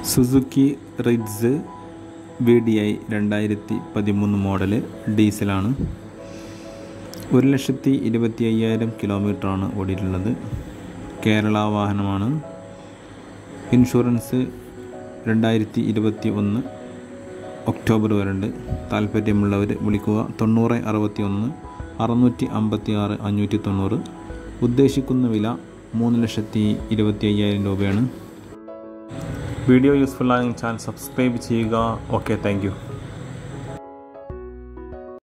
Suzuki Ritz V D I രണ്ടായിരത്തി പതിമൂന്ന് model ഡീസലാണ് ഒരു ലക്ഷത്തി ഇരുപത്തി അയ്യായിരം കിലോമീറ്ററാണ് ഓടിയിട്ടുള്ളത് കേരള വാഹനമാണ് ഇൻഷുറൻസ് രണ്ടായിരത്തി ഇരുപത്തി ഒന്ന് ഒക്ടോബർ വരെയുണ്ട് താല്പര്യമുള്ളവർ വിളിക്കുക തൊണ്ണൂറ് അറുപത്തി ഒന്ന് അറുന്നൂറ്റി അമ്പത്തി ആറ് അഞ്ഞൂറ്റി തൊണ്ണൂറ് ഉദ്ദേശിക്കുന്ന വില മൂന്ന് ലക്ഷത്തി ഇരുപത്തി അയ്യായിരം രൂപയാണ് വീഡിയോ യൂസ്ഫുൾ ആയെങ്കിൽ ചാനൽ സബ്സ്ക്രൈബ് ചെയ്യുക ഓക്കെ താങ്ക്